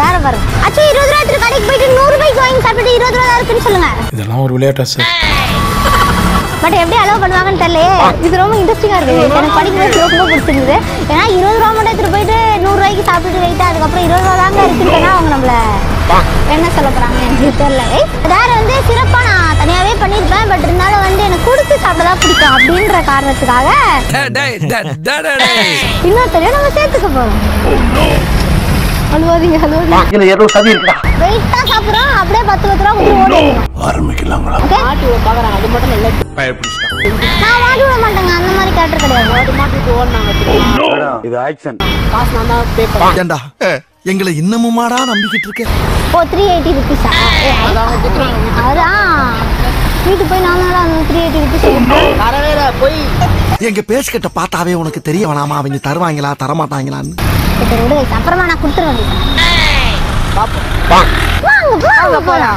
வேற பாருங்க அச்சு இருபது ரூபா எடுத்துட்டு கடைக்கு போயிட்டு நூறு ரூபாய்க்கு வாங்கி சாப்பிட்டு இருபது ரூபா தான் இருக்குன்னு சொல்லுங்க இதெல்லாம் ஒரு விளையாட்டா சார் பட் எப்படி அலோவ் பண்ணுவாங்கன்னு தெரியலையே இது ரொம்ப இன்ட்ரெஸ்டிங்காக இருக்குது எனக்கு படிக்கும்போது ரொம்ப பிடிச்சிருந்தது ஏன்னா இருபது ரூபா மட்டும் எடுத்துட்டு போயிட்டு நூறு ரூபாய்க்கு சாப்பிட்டுட்டு வெயிட்டு அதுக்கப்புறம் இருபது ரூபா தாங்க இருக்குன்னு சொன்னா அவங்க நம்மள என்ன சொல்ல போறாங்க எனக்கு தெரியல வேற வந்து சிறப்பா நான் தனியாவே பண்ணியிருப்பேன் பட் இருந்தாலும் வந்து எனக்கு கொடுத்து சாப்பிட தான் பிடிக்கும் அப்படின்ற காரணத்துக்காக இன்னொருத்தரையும் நம்ம சேர்த்துக்க போறோம் அழுவாதீங்க அழுவாதீங்க இதுல ஏதோ சதி இருக்குடா வெயிட்டா சாப்பிட்றோம் அப்படியே பத்து பத்து ரூபா கொடுத்து ஓடிடுவோம் ஆரம்பிக்கலாங்களா ஓகே பாக்குறாங்க அது மட்டும் நல்ல நான் மாட்டி விட மாட்டேங்க அந்த மாதிரி கேரக்டர் கிடையாது மாட்டிட்டு ஓடினாங்க இது ஆக்ஷன் காசு நான் தான் பே பண்ணேன் ஏண்டா எங்களை இன்னமுமாடா நம்பிக்கிட்டு இருக்க ஓ த்ரீ எயிட்டி ருபீஸா அவங்க குத்துறாங்க அதான் வீட்டுக்கு போய் நான் தான் அந்த த்ரீ எயிட்டி ருபீஸ் தர வேற போய் எங்க பேசிக்கிட்ட பார்த்தாவே உனக்கு தெரிய வேணாமா அவங்க தருவாங்களா தரமாட்டாங்களான்னு சரி விடு guys. அப்புறமா நான் கொடுத்துருவேன் பாப்போம் வாங்க வாங்க போலாம்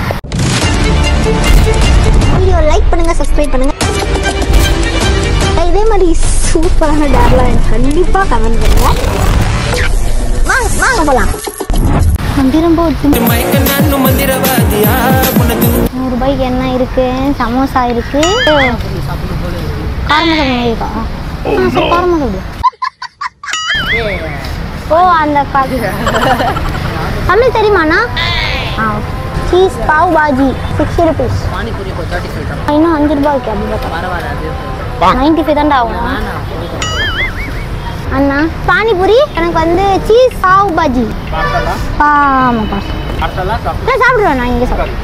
வீடியோ லைக் பண்ணுங்க சப்ஸ்கிரைப் பண்ணுங்க இதே மாதிரி சூப்பரான டேர்லாம் எனக்கு கண்டிப்பா கமெண்ட் பண்ணுங்க வாங்க வாங்க போலாம் திரும்ப நூறு ரூபாய்க்கு என்ன இருக்கு சமோசா இருக்கு காரமசாலி இருக்கா ஆ சரி காரமசாலி ஓ அந்த காசு தமிழ் தெரியுமாண்ணா ஆ cheese pav bhaji sixty rupees panipuri இப்போ தேர்ட்டி ஃபைவ் தான் இன்னும் அஞ்சு ரூபாய் இருக்கு அப்படி பார்த்தா பரவாயில்ல அது நைன்டி ஃபைவ் தான்டா ஆகும் வேணாம் அண்ணா பானிபூரி எனக்கு வந்து சீஸ் பாவ் பாஜி ஆமாம் பாஸ் அடுத்தலாம் சாப்பிட்டு நான் சாப்பிடுவேன் நான் இங்கே சாப்பிடுவேன்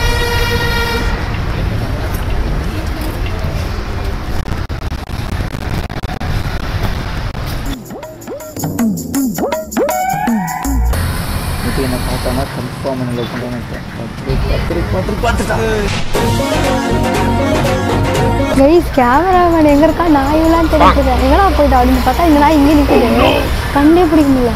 என்ன பார்த்தானா கன்ஃபார்ம் என்ன கைஸ் கேமராமேன் எங்க இருக்கா நாயெல்லாம் தெரியுது எங்கடா போயிட்டு அப்படின்னு பார்த்தா இந்த நாய் இங்கே நிற்குது கண்டே பிடிக்க முடியல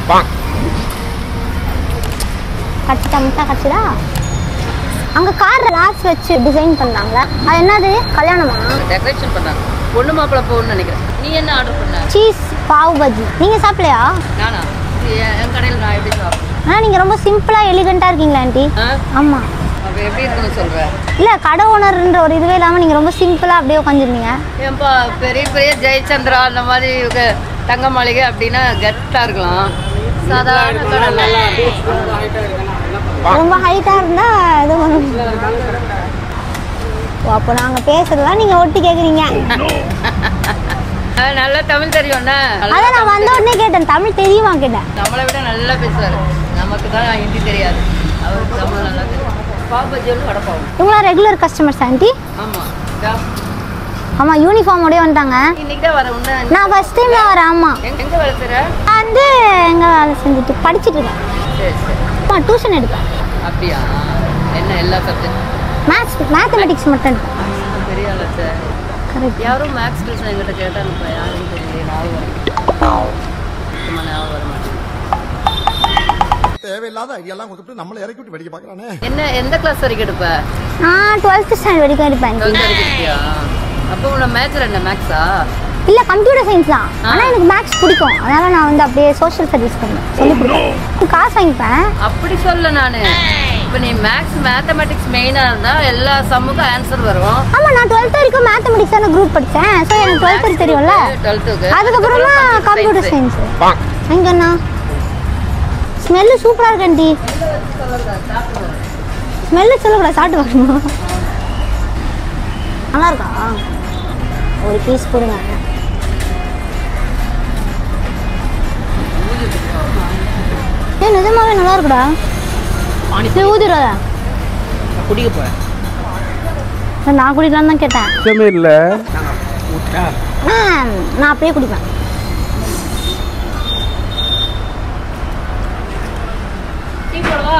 கச்சிட்டா முட்டா கச்சிடா அங்க கார் லாஸ் வச்சு டிசைன் பண்ணாங்களா அது என்னது கல்யாணமா டெக்கரேஷன் பண்ணாங்க பொண்ணு மாப்பிள்ளை போகணும்னு நினைக்கிறேன் நீ என்ன ஆர்டர் பண்ண சீஸ் பாவ் பஜ்ஜி நீங்க சாப்பிடலையா நானா இது என் என் கடையில் நான் எப்படி சாப்பிடுவேன் ஆனா நீங்க ரொம்ப சிம்பிளா எலிகண்டா இருக்கீங்களா ஆண்டி ஆ ஆமா அப்போ எப்படி இருக்குன்னு சொல்கிறேன் இல்ல கடை ஓனர்ன்ற ஒரு இதுவே இல்லாம நீங்க ரொம்ப சிம்பிளா அப்படியே உட்காந்துருந்தீங்க ஏன்பா பெரிய பெரிய ஜெயச்சந்திரா அந்த மாதிரி இவங்க தங்க மாளிகை அப்படின்னா கெத்தாக இருக்கலாம் சாதாரண கடை நல்லா ரொம்ப ஹைட்டா இருந்தா இது பண்ண முடியாது. ஓ அப்போ நாங்க பேசுறதெல்லாம் நீங்க ஒட்டி கேக்குறீங்க ஆ, நல்லா தமிழ் தெரியும்ண்ணா அதான் நான் வந்த உடனே கேட்டேன் தமிழ் தெரியுமா கேட்டேன் நம்மளை விட நல்லா பேசுவார் நமக்கு தான் ஹிந்தி தெரியாது அவருக்கு தமிழ் நல்லா தெரியும் பாப்பஜியோடு வடப்பாவும் இவங்களா ரெகுலர் கஸ்டமர்ஸ் ஆண்டி ஆமாம் ஆமா யூனிஃபார்மோடய வந்துட்டாங்க இன்னைக்கு தான் வர உன்ன நான் ஃபர்ஸ்ட் டைம் தான் வரேன் ஆமா எங்க வேலை செய்ற நான் வந்து எங்க வேலை செஞ்சுட்டு படிச்சிட்டு இருக்கேன் சரி சரி ஆமா டியூஷன் எடுப்பேன் அப்படியா என்ன எல்லா சப்ஜெக்ட் மேத்ஸ் மேத்தமெட்டிக்ஸ் மட்டும் எடுப்பேன் பெரிய ஆளா சார் கரெக்ட் யாரும் மேக்ஸ் டியூஷன் எங்கிட்ட கேட்டாங்க இப்போ யாரும் தெரியல ஞாபகம் சும்மா ஞாபகம் வர மாட்டேங்குது தேவையில்லாத ஐடியாலாம் கொடுத்துட்டு நம்மளை இறக்கி விட்டு வெடிக்க பார்க்கறானே என்ன எந்த கிளாஸ் வரைக்கும் எடுப்ப நான் டுவெல்த் ஸ்டாண்டர்ட் வரைக்கும் எடுப்பேன் டுவெல்த் வரைக்கும் இருக்கியா அப்போ உன்னை மேட்ச்ல என்ன மேக்ஸா இல்ல கம்ப்யூட்டர் சயின்ஸ் தான் ஆனா எனக்கு மேக்ஸ் பிடிக்கும் அதனால நான் வந்து அப்படியே சோஷியல் சர்வீஸ் பண்ணுவேன் சொல்லி கொடுப்பேன் காசு வாங்கிப்பேன் அப்படி சொல்ல நானு இப்போ நீ மேக்ஸ் மேத்தமெட்டிக்ஸ் மெயினாக இருந்தால் எல்லா சம்முக்கும் ஆன்சர் வரும் ஆமா நான் டுவெல்த் வரைக்கும் மேத்தமெட்டிக்ஸ் குரூப் படிச்சேன் ஸோ எனக்கு டுவெல்த் வரைக்கும் தெரியும்ல டுவெல்த்துக்கு அதுக்கப்புறமா கம்ப்யூட்டர் சயின்ஸ் எங்கண்ணா ஸ்மெல்லு சூப்பரா இருக்கு ஆண்டி ஸ்மெல்லு சொல்லக்கூடாது சாப்பிட்டு வரணும் நல்லா இருக்கா ஒரு பீஸ் கொடுங்க ஏ நிஜமாவே நல்லா இருக்குடா சரி ஊதிடாத குடிக்க போகிறேன் நான் குடிக்கலான்னு தான் கேட்டேன் இல்ல ஆ, நான் அப்படியே குடிப்பேன் டீ போடவா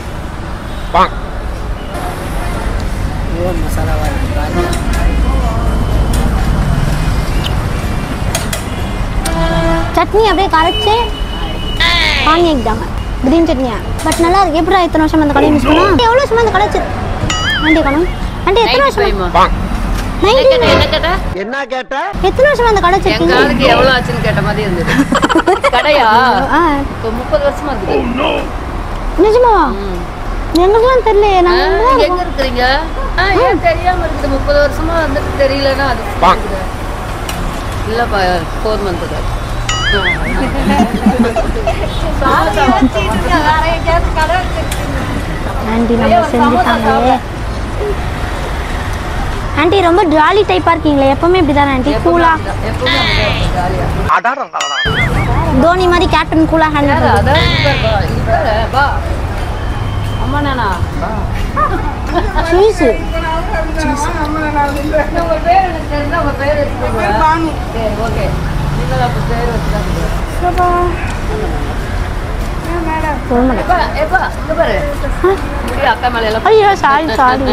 சட்னி அப்படியே கரைச்சி வாங்கி வைக்கிட்டாங்க கிரீன் சட்னியா பட் நல்லா இருக்கு எப்படி எத்தனை வருஷம் அந்த கடையை மிஸ் பண்ணா எவ்வளோ வருஷமா அந்த கடை வச்சு ஆண்டி கணும் ஆண்டி எத்தனை வருஷமா என்ன கேட்ட என்ன கேட்ட என்ன கேட்ட எத்தனை வருஷமா அந்த கடை எங்க வச்சிருக்கீங்க ஆளுக்கு எவ்வளவு ஆச்சுன்னு கேட்ட மாதிரி இருந்தது கடையா ஆ இப்போ முப்பது வருஷமா இருக்குது நிஜமாவா எங்களுக்குலாம் தெரியலையே ஆ, நாங்க இங்கதான் எங்க இருக்கோம். இருக்கிறீங்க ஆ, ஏன் தெரியாம இருக்குது முப்பது வருஷமா வந்துட்டு தெரியலன்னா அது இருக்குது. இல்லப்பா ஃபோர் மந்த்து தான் ஆண்டி நம்ம செஞ்சுட்டாங்களே ஆண்டி ரொம்ப ஜாலி டைப்பா இருக்கீங்களே எப்பவுமே இப்படிதான் ஆண்டி கூலா எப்பவுமே அப்படிதான் ஜாலியா தோனி மாதிரி கேப்டன் கூலா ஹேண்டில் யாரு? அதான் இவர் பா, இவர் பா. அம்மா நானா பா. சீஸ் உங்க பேர் எனக்கு தெரிஞ்சா உங்க பேர் வச்சுக்கோங்க. சரி, ஓகே. நீங்களும் அப்ப பேர் வச்சுக்காதீங்க. எப்பா, எப்பா, இங்க பாரு. இப்படி அக்கா மேல எல்லாம் ஐயோ சாரி சாரி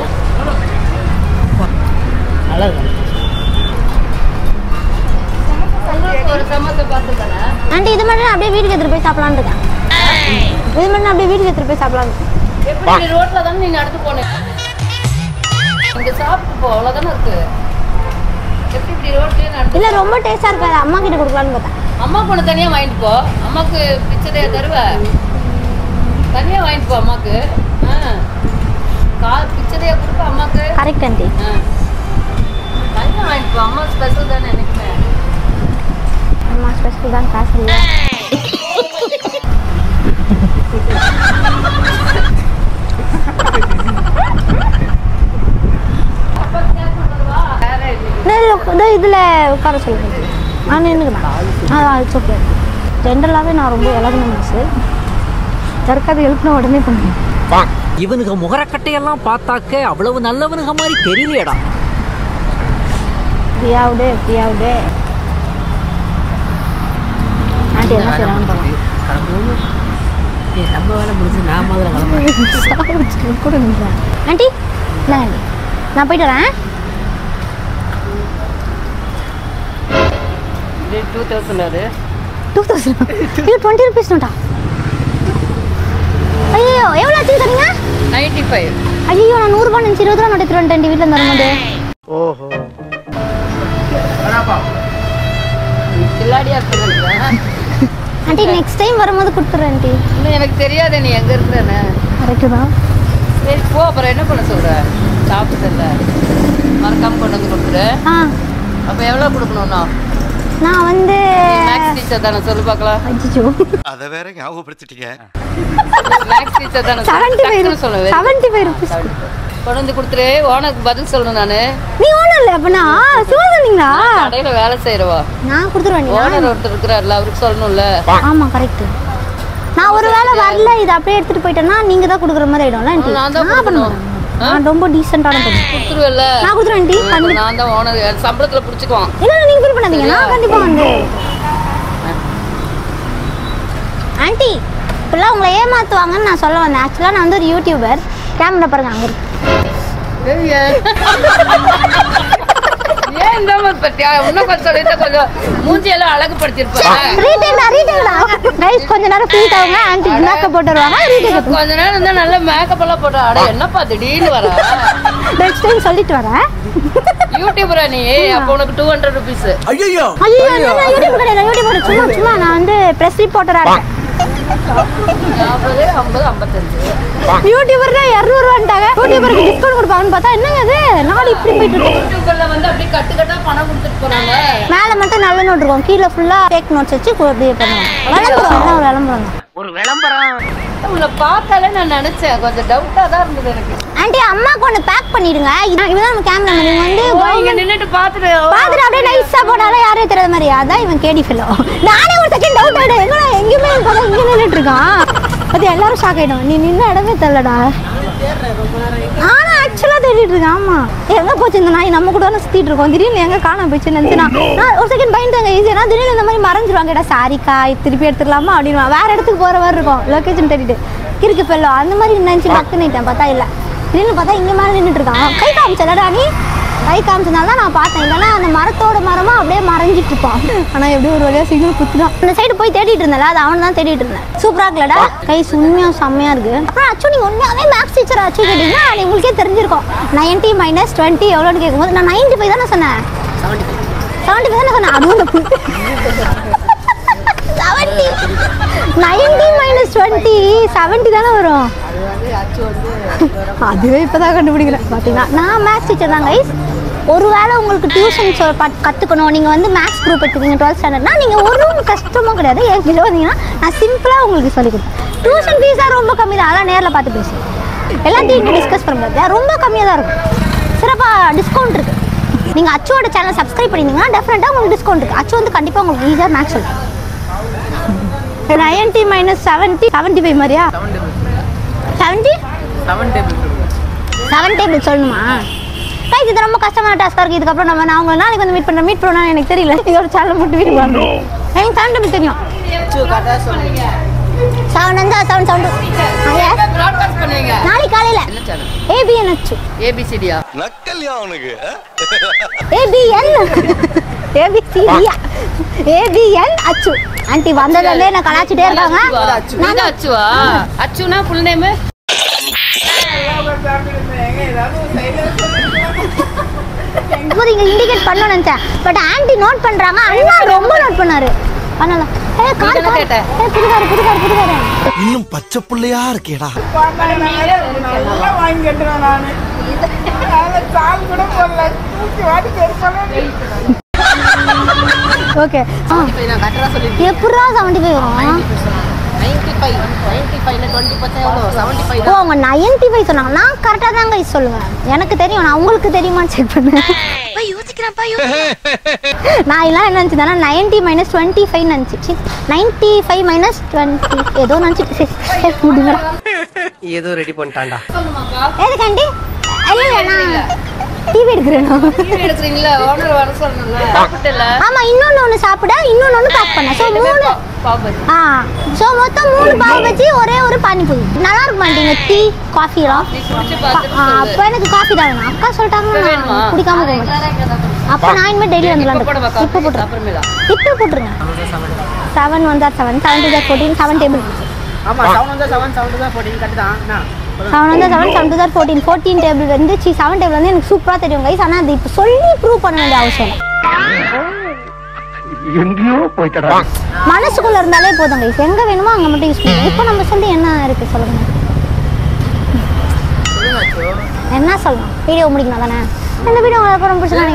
உங்களுக்கு ஒரு சமத்தை பார்த்துக்கண்ணே. ஆண்டி இது மட்டும் நான் அப்படியே வீட்டுக்கு எடுத்துட்டு போய் சாப்பிடலான்னு இருக்கேன் இது மட்டும் நான் அப்படியே வீட்டுக்கு எடுத்துட்டு போய் சாப்பிடலான்னு இருக்கேன். எப்படி நீ ரோட்ல தானே நீ நடந்து போன இங்க சாப்பிட்டு போ அவ்வளவுதானே இருக்கு எப்படி இப்படி ரோட்லயே நடந்து இல்ல ரொம்ப டேஸ்டா இருக்காது அம்மா கிட்ட கொடுக்கலான்னு பார்த்தேன் அம்மா பொண்ணு தனியா வாங்கிட்டு போ அம்மாக்கு பிச்சதையா தருவ தனியா வாங்கிட்டு போ அம்மாக்கு ஆ. கால் பிச்சதையா கொடுப்ப அம்மாக்கு கரெக்ட் ஆண்டி ஆ. தனியா வாங்கிட்டு போ அம்மா ஸ்பெஷல் தானே எனக்குமே அம்மா ஸ்பெஷல் தான் காசு இல்லை வேற இல்லை இதோ இதுல உட்கார சொல்லுங்க நான் நின்றுக்கிறேன் ஆ இட்ஸ் ஓகே ஜென்ரலாகவே நான் ரொம்ப இலகுன மனசு யாருக்காவது எழுப்பின உடனே பண்ணுவேன் இவனுங்க முகரக்கட்டையெல்லாம் பார்த்தாக்க அவ்வளவு நல்லவனுங்க மாதிரி தெரியலையடா ஃப்ரீயாவுடு ஃப்ரீயாவுடு ஆண்டி என்ன செய்யறாங்க நம்ம வேலை முடிஞ்சு நான் முதல்ல கிளம்புறேன் கூட நின்றேன் ஆண்டி இல்லை ஆண்டி நான் போயிட்டு வரேன் இது டூ தௌசண்ட் அது டூ தௌசண்ட் இது டுவெண்ட்டி ருபீஸ் நோட்டா ஐயோ எவ்வளோ ஆச்சு தரீங்க நைன்டி ஃபைவ் ஐயோ நான் நூறுரூபா நினச்சி இருபது ரூபா நோட்டு எடுத்துட்டு வந்துட்டேன் வீட்டில் இருந்து வரும்போது ஓஹோ கில்லாடியா இருக்கிறேன் ஆண்டி நெக்ஸ்ட் டைம் வரும்போது கொடுத்துட்றேன் ஆண்டி இன்னும் எனக்கு தெரியாது நீ எங்க இருக்கிறேன்னு கரெக்டு தான் சரி போ அப்புறம் என்ன பண்ண சொல்ற சாப்பிட்டல மறக்காம கொண்டு வந்து கொடுத்துரு ஆ அப்ப எவ்வளவு கொடுக்கணும்னா நான் வந்து மேக்ஸ் டீச்சர் தானே சொல்லு பார்க்கலாம் அஜிஜோ அதை வேற ஞாபகப்படுத்திட்டீங்க மேக்ஸ் டீச்சர் தானே செவன்ட்டி ஃபைவ் டக்குனு சொல்லு செவன்ட்டி ஃபைவ் ருபீஸ் கொண்டு வந்து கொடுத்துரு உனக்கு பதில் சொல்லணும் நானு நீ ஓனர் இல்லை அப்படின்னா சும்மா சொன்னீங்களா கடையில வேலை செய்யறவா நான் கொடுத்துருவேன் ஓனர் ஒருத்தர் இருக்கிறாருல அவருக்கு சொல்லணும்ல ஆமாம் கரெக்ட் நான் ஒரு வேளை வரல இதை அப்படியே எடுத்துட்டு போயிட்டேன்னா நீங்க தான் கொடுக்குற மாதிரி ஆயிடும்ல ஆண்டி நான் தான் நான் பண்ண கொடுக்கணும். மாட்டேன். நான் ரொம்ப டீசெண்டான பொண்ணு கொடுத்துருவல்ல நான் கொடுத்துருவேன் ஆண்டி அப்ப கண்டிப்பா நான் தான் ஓனர் சம்பளத்துல புடிச்சுக்குவான் இல்ல இல்ல, நீங்க ஃபீல் பண்ணாதீங்க நான் கண்டிப்பா வந்து ஆண்டி இப்பெல்லாம் உங்களை ஏமாத்துவாங்கன்னு நான் சொல்ல வந்தேன் ஆக்சுவலாக நான் வந்து ஒரு யூடியூபர் கேமரா பாருங்க அங்க இருக்கு ஏன் இந்த மாதிரி பத்தியா இன்னும் கொஞ்சம் சொல்லிட்டு கொஞ்சம் மூஞ்சியெல்லாம் அழகுபடுத்திருப்பேன் ரீடேக்டா ரீடேக்டா கைஸ் கொஞ்ச நேரம் ஃப்ரீட் ஆகுங்க ஆண்டி மேக்கப் போட்டு வருவாங்க ரீடேக் கொஞ்ச நேரம் இருந்தா நல்ல மேக்கப் எல்லாம் போட்டு அட என்னப்பா திடீர்னு வர நெக்ஸ்ட் டைம் சொல்லிட்டு வரேன் யூடியூபரா நீ அப்போ உனக்கு டூ ஹண்ட்ரட் ருபீஸ் ஐயோ ஐயோ நான் யூடியூப் கிடையாது யூடியூப் சும்மா சும்மா நான் வந்து ப்ரெஸ் ரிப்போர்ட்டரா இருக்கேன் நாற்பது ஐம்பது ஐம்பத்தஞ்சு யூடியூபர் தான் இரநூறுவான்ட்டாங்க யூடியூபருக்கு டிஸ்கவுண்ட் கொடுப்பாங்கன்னு பார்த்தா என்னங்க அது நாடு இப்படி போயிட்டு இருக்கு யூடியூப்ல வந்து அப்படியே கட்டு கட்டா பணம் கொடுத்துட்டு போறாங்க மேலே மட்டும் நல்ல நோட் இருக்கும் கீழே ஃபுல்லாக ஃபேக் நோட்ஸ் வச்சு கு- அப்படியே பண்ணுவாங்க விளம்பரம் அதான் ஒரு விளம்பரம் தான் ஒரு விளம்பரம் உங்களை பார்த்தாலே நான் நினைச்சேன் கொஞ்சம் டவுட்டா தான் இருந்தது எனக்கு ஆண்டி அம்மாக்கு ஒன்று பேக் பண்ணிடுங்க இதான் இவன் நம்ம கேமரா இவன் வந்து ஓ, இங்க government- நின்னுட்டு பாத்துட்டு பார்த்துட்டு அப்படியே நைஸாக போனாலும் யாரையும் தெரியாத மாதிரி அதான் இவன் கேடி ஃபில்லோ நானே ஒரு செகண்ட் டவுட் ஆகிடும் எங்கடா எங்கேயுமே பார்த்தா இங்கே நின்றுட்டு இருக்கான் அது எல்லாரும் ஷாக் ஆகிடும் நீ நின்ன இடமே தெரியலடா நானும் ஆக்சுவலாக தேடிட்டு இருக்கேன் ஆமாம் எங்கே போச்சு இந்த நாய் நம்ம கூட தானே சுற்றிட்டு இருக்கோம் திடீர்னு எங்கே காணாம போச்சு நினச்சி நான் நான் ஒரு செகண்ட் பயந்துங்க ஈஸியாக திடீர்னு இந்த மாதிரி மறைஞ்சிருவாங்க கேட்டா சாரிக்கா திருப்பி எடுத்துடலாமா அப்படின்னு வேற இடத்துக்கு போகிற மாதிரி இருக்கும் லொக்கேஷன் தேடிட்டு கிறுக்கு பெல்லோ அந்த மாதிரி நினச்சி டக்கு நிட்டேன் பார்த்தா இல்லை திடீர்னு பார்த்தா இங்கே மேலே நின்றுட்டு இருக்கான் கை காமிச்சலடா நீ கை காமிச்சதுனால தான் நான் பார்த்தேன் இல்லைன்னா அந்த மரத்தோட மரமா அப்படியே மறைஞ்சிட்டு இருப்பான் ஆனால் எப்படி ஒரு வழியாக சிக்னல் குத்துதான் அந்த சைடு போய் தேடிட்டு இருந்தல அது அவன் தான் தேடிட்டு இருந்தேன் சூப்பரா இருக்கலடா கை உண்மையா செம்மையா இருக்கு அப்புறம் அச்சு நீங்க உண்மையாவே மேக்ஸ் டீச்சர் அச்சு கேட்டீங்கன்னா அது உங்களுக்கே தெரிஞ்சிருக்கும் நைன்ட்டி மைனஸ் டுவெண்ட்டி எவ்வளோன்னு கேட்கும்போது நான் நைன்ட்டி ஃபைவ் தானே சொன்னேன் செவன்ட்டி ஃபைவ் தானே சொன்னேன் அதுவும் தப்பு seventy ninety minus twenty seventy தானே வரும் அதுவே இப்போதான் கண்டுபிடிக்கிறேன் பார்த்தீங்கன்னா நான் மேக்ஸ் டீச்சர் தான் கைஸ் ஒருவேளை உங்களுக்கு டியூஷன் சொ கற்றுக்கணும் நீங்கள் வந்து மேக்ஸ் குரூப் எடுத்துக்கீங்க டுவெல்த் ஸ்டாண்டர்ட்னா நீங்கள் ஒரு கஷ்டமும் கிடையாது என்கிட்ட வந்தீங்கன்னா நான் சிம்பிளாக உங்களுக்கு சொல்லிக் கொடுப்பேன் டியூஷன் ஃபீஸாக ரொம்ப கம்மி தான் அதெல்லாம் நேரில் பார்த்து பேசு எல்லாத்தையும் இங்கே டிஸ்கஸ் பண்ண முடியாது ரொம்ப கம்மியாக தான் இருக்கும் சிறப்பாக டிஸ்கவுண்ட் இருக்குது நீங்கள் அச்சுவோட சேனல் சப்ஸ்கிரைப் பண்ணியிருந்தீங்கன்னா டெஃபினட்டாக உங்களுக்கு டிஸ்கவுண்ட் இருக்குது அச்சு வந்து கண்டிப்பாக உங்களுக்கு ஈஸியாக மேக்ஸ் சொல்லுங்கள் ninety minus seventy seventy five மாதிரியா செவன்ட்டி செவன் டேபிள் சொல்லணுமா ரைட் இது ரொம்ப கஷ்டமான டாஸ்க்காக இருக்குது இதுக்கப்புறம் நம்ம நான் உங்களை நாளைக்கு வந்து மீட் பண்ணுறேன் மீட் பண்ணா எனக்கு தெரியல இதோட சேனல் மட்டும் மீட் பண்ணுறோம் எனக்கு செவன் டேபிள் தெரியும் செவன் வந்து செவன் செவன் ப்ராட்காஸ்ட் பண்ணுவீங்க நாளைக்கு காலையில் என்ன சேனல் ஏபிஎன் அச்சு ஏபிசிடியா நக்கல்யா அவனுக்கு ஏபிஎன் ஏபிசிடியா ஏபிஎன் அச்சு ஆண்டி வந்ததுலேருந்தே நான் கலாச்சிட்டே இருக்காங்க நீங்க அச்சுவா அச்சுனா ஃபுல் நேம் இப்போ இங்க இண்டிகேட் பண்ணணும்னு நினைச்சேன் பட் ஆன்ட்டி நோட் பண்றாங்க அண்ணா ரொம்ப நோட் பண்ணாரு பண்ணலாம் ஏ கார் என்ன கார் கேட்ட? ஏ புதுகாரு புதுகாரு புதுகாரு இன்னும் பச்சை புள்ளையா இருக்கேடா நல்லா வாங்கி கட்டுறேன் நானு அதில் சால் கூட போடல தூக்கி வாட்டி பெருசாலும் ஓகே நான் கரெக்டா சொல்லிருக்கேன் எப்படா செவன்டி ஃபைவ் வரும் நைன்டி ஃபைவ் நைன்டி ஃபைவ்ல டுவெண்ட்டி பர்சன்ட் எவ்வளோ செவன்ட்டி ஃபைவ் ஓ அவங்க நைன்டி ஃபைவ் சொன்னாங்க நான் கரெக்டாக தாங்க சொல்லுவேன் எனக்கு தெரியும் நான் உங்களுக்கு தெரியுமான்னு செக் பண்ணேன் நான் எல்லாம் என்ன நினச்சிருந்தேன்னா நைன்டி மைனஸ் டுவெண்ட்டி ஃபைவ் நினச்சிச்சு நைன்ட்டி ஃபைவ் மைனஸ் டுவெண்ட்டி ஏதோ நினச்சிட்டு சரி சரி விடுங்க ஏதோ ரெடி பண்ணிட்டான்டா எதுக்காண்டி இல்லை நான் டிவி எடுக்கிறேன் டிவி எடுக்கிறீங்களா ஓனர் வர சொல்லணும்ல சாப்பிட்டல ஆமா இன்னொன்னு ஒன்று சாப்பிட இன்னொன்னு ஒன்று பேக் பண்ண ஸோ மூணு பாபர் ஆ ஸோ மொத்தம் மூணு பாவு வச்சு ஒரே ஒரு பானிபூரி நல்லா இருக்க மாட்டீங்க டீ காஃபிலாம் குடிச்சு பார்த்துட்டு அப்போ எனக்கு காஃபி தான் வேணும் அக்கா சொல்லிட்டாங்க வேணுமா நான் குடிக்காம போக மாட்டேன் அப்போ நான் இனிமேல் டெய்லி இப்போ வந்துடலாம் போடவா இப்போ காஃபி போட்டுருங்க அப்புறமேலா இப்போ போட்டுருங்க செவன் ஒன் ஜார் செவன் செவன் டூ ஜார் ஃபோர்டீன் செவன் டேபிள் ஆமா செவன் வந்தா செவன் செவன் தான் போட்டீங்க கரெக்ட் தான் என்ன? செவன் வந்து செவன் செவன் டூ ஜார் ஃபோர்டீன் ஃபோர்டீன் டேபிள் வந்து சி செவன் டேபிள் வந்து எனக்கு சூப்பராக தெரியும் கைஸ் ஆனால் அது இப்போ சொல்லி ப்ரூவ் பண்ண வேண்டிய அவசியம் இல்லை எங்கேயோ போயிட்டடா மனசுக்குள்ள இருந்தாலே போதும் கைஸ் எங்க வேணுமோ அங்க மட்டும் யூஸ் பண்ணுங்க இப்போ நம்ம சொல்லி என்ன இருக்கு சொல்லுங்க என்ன சொல்லணும் வீடியோ முடிக்கணும் தானே இந்த வீடியோ உங்களுக்கு அப்புறம்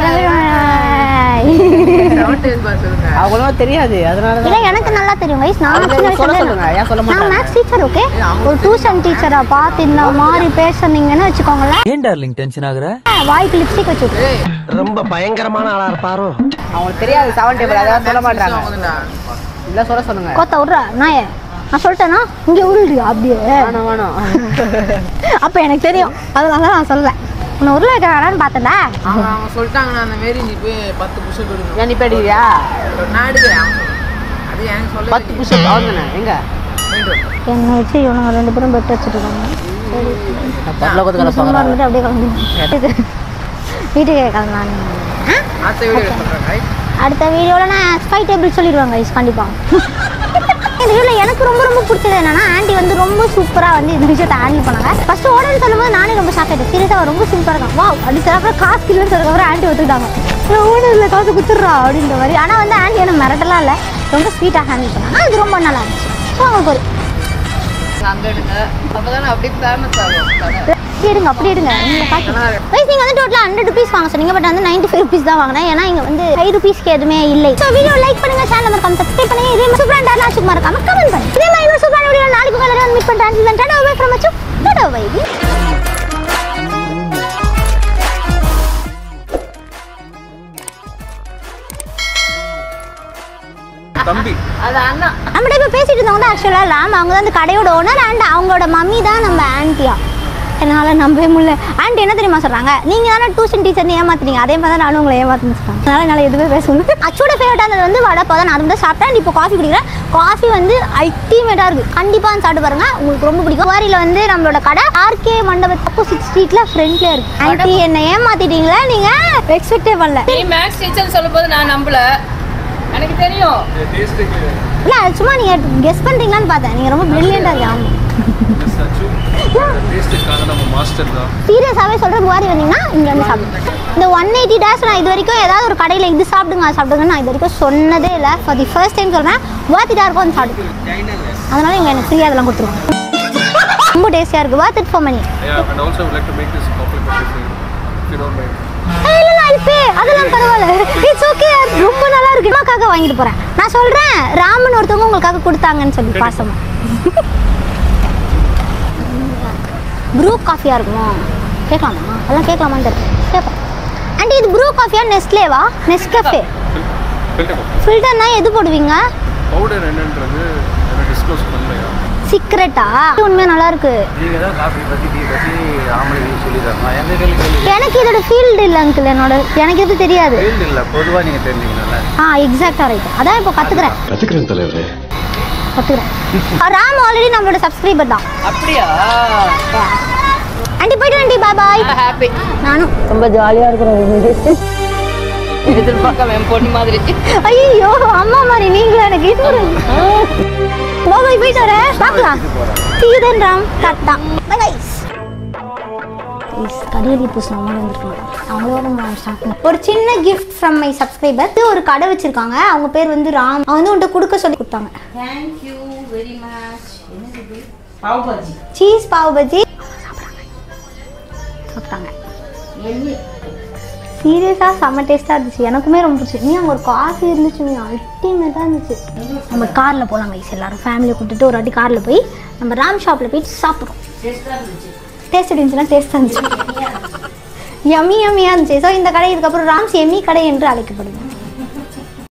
பிடிச்சிருக்காங்க அவங்களும் தெரியாது அதனால இல்ல எனக்கு நல்லா தெரியும் கைஸ் நான் அவங்க சின்ன சொல்ல வயசுல சொல்லுங்க, ஏன் சொல்ல நான் மாட்டாங்க? மேக்ஸ் டீச்சர் ஓகே ஒரு டியூஷன் டீச்சரா பார்த்து இந்த மாதிரி பேசுனீங்கன்னு வச்சுக்கோங்களேன் ஏன் டார்லிங் டென்ஷன் ஆகுற வாய்க்கு லிப்ஸ்டிக் வச்சு விட்டுரு. ரொம்ப பயங்கரமான ஆளா இருப்பாரோ அவங்களுக்கு தெரியாது செவன் டேபிள் அதாவது சொல்ல மாட்டாங்க இல்ல சொல்ல சொல்லுங்க கோத்த விட்ற நாயே நான் சொல்லிட்டேனா இங்கே உருள்றியா அப்படியே வேணும் வேணும் அப்போ எனக்கு தெரியும் அதனால தான் நான் சொல்லலை உன்னை உருளை வைக்க வேணான்னு பார்த்தேன்ல அவங்க அவங்க சொல்லிட்டாங்கண்ணா அந்த மாரி நீ போய் பத்து புஷப் எடுக்கணும் ஏன் நீ பேடிக்கிறியா நான் எடுக்கிறேன் அது எனக்கு சொல்ல பத்து புஷப் அவ்வளோதானே எங்க என்னை வச்சு இவனுங்க ரெண்டு பேரும் பெட் வச்சுட்டு இருக்காங்க பரலோகத்துக்கு சும்மா போகிறாங்க இருந்துட்டு அப்படியே கிளம்பி வீட்டுக்கு கிளம்பலான்னு அடுத்த வீடியோ சொல்கிறேன் ரைட் அடுத்த வீடியோவில் நான் ஃபைவ் டேபிள் சொல்லிடுவாங்க ஐஸ் கண்டிப்பாக இந்த வீடியோவில் எனக்கு ரொம்ப ரொம்ப பிடிச்சது என்னன்னா ஆண்டி வந்து ரொம்ப சூப்பராக வந்து இந்த விஷயத்தை ஹேண்டில் பண்ணாங்க ஃபர்ஸ்ட் ஓடன்னு சொல்லும்போது நானே ரொம்ப ஷாக் ஆகிட்டேன் சீரியஸாக ரொம்ப சிம்பிளாக இருக்கும் வா அப்படி சிறப்பாக காசு இல்லைன்னு சொல்லுறதுக்கப்புறம் ஆண்டி ஒத்துக்கிட்டாங்க ஓடரில் காசு குத்துடுறா அப்படின்ற மாதிரி ஆனால் வந்து ஆண்டி எனக்கு மிரட்டலாம் இல்லை ரொம்ப ஸ்வீட்டாக ஹேண்டில் பண்ணாங்க அது ரொம்ப நல்லா இருந்துச்சு ஸோ அவங்களுக்கு ஒரு அங்க எடுங்க அப்பதானே அப்படியே ஃபேமஸ் ஆகும் கடை. அப்படி எடுங்க அப்படி எடுங்க நீங்க பாத்து கைஸ் நீங்க வந்து டோட்டலா ஹண்ட்ரட் ருபீஸ் வாங்க சொன்னீங்க பட் வந்து நைன்டி ஃபைவ் ருபீஸ் தான் வாங்கினேன் ஏன்னா இங்க வந்து ஃபைவ் ருபீஸ்க்கு எதுவுமே இல்லை ஸோ வீடியோ லைக் பண்ணுங்க சேனல் மறக்காம சப்ஸ்கிரைப் பண்ணுங்க இதே மாதிரி சூப்பராக இருந்தா சும்மா இருக்காம கமெண்ட் பண்ணுங்க இதே மாதிரி இன்னும் சூப்பரான வீடியோ நாளைக்கு உங்களை வந்து மீட் பண்ணுறேன் டாடா பை ஃப்ரம் அச்சு டாடா பை அது அண்ணா நம்மகிட்ட இப்போ பேசிட்டு இருந்தவங்க ஆக்சுவலாக ராம் அவங்க தான் அந்த கடையோட ஓனர் அண்ட் அவங்களோட மம்மி தான் நம்ம ஆன்ட்டியா என்னால் நம்பவே முடியல ஆண்டி என்ன தெரியுமா சொல்கிறாங்க நீங்கள் தானே டியூஷன் டீச்சர்னு ஏமாத்துறீங்க அதே மாதிரி தான் நானும் உங்களை ஏமாத்துன்னு சொல்கிறாங்க அதனால் என்னால் எதுவுமே பேச முடியல அச்சோட ஃபேவரட்டாக இருந்தது வந்து வடை தான் நான் அது மட்டும் சாப்பிட்டேன் இப்போ காஃபி குடிக்கிறேன் காஃபி வந்து அல்டிமேட்டாக இருக்குது கண்டிப்பாக வந்து சாப்பிட்டு பாருங்க உங்களுக்கு ரொம்ப பிடிக்கும் வாரியில் வந்து நம்மளோட கடை ஆர்கே மண்டபத்து ஆப்போசிட் ஸ்ட்ரீட்டில் ஃப்ரண்ட்லேயே இருக்குது ஆண்டி என்னை ஏமாத்திட்டீங்களா நீங்கள் எக்ஸ்பெக்டே பண்ணல நீ மேக்ஸ் டீச்சர் சொல்லும்போது நான் நம்பல எனக்கு தெரியும் இல்லை அது சும்மா நீங்கள் கெஸ் பண்ணுறீங்களான்னு பார்த்தேன் நீங்கள் ரொம்ப ப்ரில்லியண்ட்டாக இருக்கீங்க ஆமாம் சீரியஸாகவே சொல்கிறேன் புகாரி வந்தீங்கன்னா இங்கே வந்து சாப்பிடுங்க இந்த ஒன் எயிட்டி டேஸ் நான் இது வரைக்கும் ஏதாவது ஒரு கடையில் இது சாப்பிடுங்க அது சாப்பிடுங்க நான் இது வரைக்கும் சொன்னதே இல்லை ஃபார் தி ஃபர்ஸ்ட் டைம் சொல்கிறேன் வாத்திட்டா இருக்கும் வந்து சாப்பிடு அதனால இவங்க எனக்கு ஃப்ரீயாக அதெல்லாம் கொடுத்துருவாங்க ரொம்ப டேஸ்டியாக இருக்குது worth it for money Yeah, and also I would like to make this complimentary for you, if you don't mind. இல்ல இல்ல இப்போ அதெல்லாம் பரவாயில்ல இட்ஸ் ஓகே ரொம்ப நல்லா இருக்கு அம்மாக்காக வாங்கிட்டு போறேன் நான் சொல்றேன் ராமன் ஒருத்தவங்க உங்களுக்காக கொடுத்தாங்கன்னு சொல்லி பாசமா ப்ரூ காஃபியா இருக்குமா கேட்கலாமா அதெல்லாம் கேட்கலாமான்னு தெரியல கேட்பேன் ஆண்டி இது ப்ரூ காஃபியா நெஸ்லேவா நெஸ்கஃபே Filter coffee. ஃபில்டர்னா எது போடுவீங்க Powder என்னன்றது எனக்கு டிஸ்க்ளோஸ் பண்ணலையா சீக்ரெட்டா உண்மையாக நல்லா இருக்கு நீங்கள் தான் காஃபி பற்றி டீ பற்றி ஆம்பளைங்களுக்கு சொல்லி தரணும் எந்த கேள்வி கேள்வி எனக்கு இதோட ஃபீல்டு இல்லை அங்கிள் என்னோட எனக்கு இது தெரியாது ஃபீல்டு இல்லை பொதுவாக நீங்கள் தெரிஞ்சுக்கணும்ல ஆ எக்ஸாக்டாக ரைட் அதான் இப்போ கற்றுக்குறேன் கற்றுக்கிறேன் தலைவரே கற்றுக்குறேன் ராம் ஆல்ரெடி நம்மளோட சப்ஸ்கிரைபர் தான் அப்படியா ஆண்டி போயிட்டு ஆண்டி பாய் பாய் ஹாப்பி நானும் ரொம்ப ஜாலியா இருக்கிறோம் எதிர்பார்க்காம என் பொண்ணு மாதிரி ஐயோ அம்மா மாதிரி நீங்களும் எனக்கு இது பாய் போயிட்டு வரேன் பார்க்கலாம் சீதன் ராம் டாட்டா பை கைஸ் கடியடி பூசின மாதிரி வந்துருக்காங்க அவங்களோட நம்ம ஸ்டார்ட் பண்ணி ஒரு சின்ன கிஃப்ட் ஃப்ரம் மை சப்ஸ்கிரைபர் ஒரு கடை வச்சிருக்காங்க அவங்க பேர் வந்து ராம் அவங்க வந்து உன்கிட்ட கொடுக்க சொல்லி கொடுத்தாங்க thank you very much pav bhaji cheese pav bajji சாப்பிட்டாங்க சீரியஸாக செம்ம டேஸ்ட்டாக இருந்துச்சு எனக்குமே ரொம்ப பிடிச்சி நீ அங்கே ஒரு காஃபி இருந்துச்சு நீ அல்டிமேட்டாக இருந்துச்சு நம்ம காரில் போகலாம் கைஸ் எல்லாரும் ஃபேமிலியை கூட்டிட்டு ஒரு வாட்டி காரில் போய் நம்ம ராம் ஷாப்பில் போயிட்டு சாப்பிட்றோம் டேஸ்ட் இருந்துச்சுன்னா டேஸ்ட்டாக இருந்துச்சு யம்மி யம்மியாக இருந்துச்சு ஸோ இந்த கடை இதுக்கப்புறம் ராம்ஸ் எம்மி கடை என்று அழைக்கப்படும்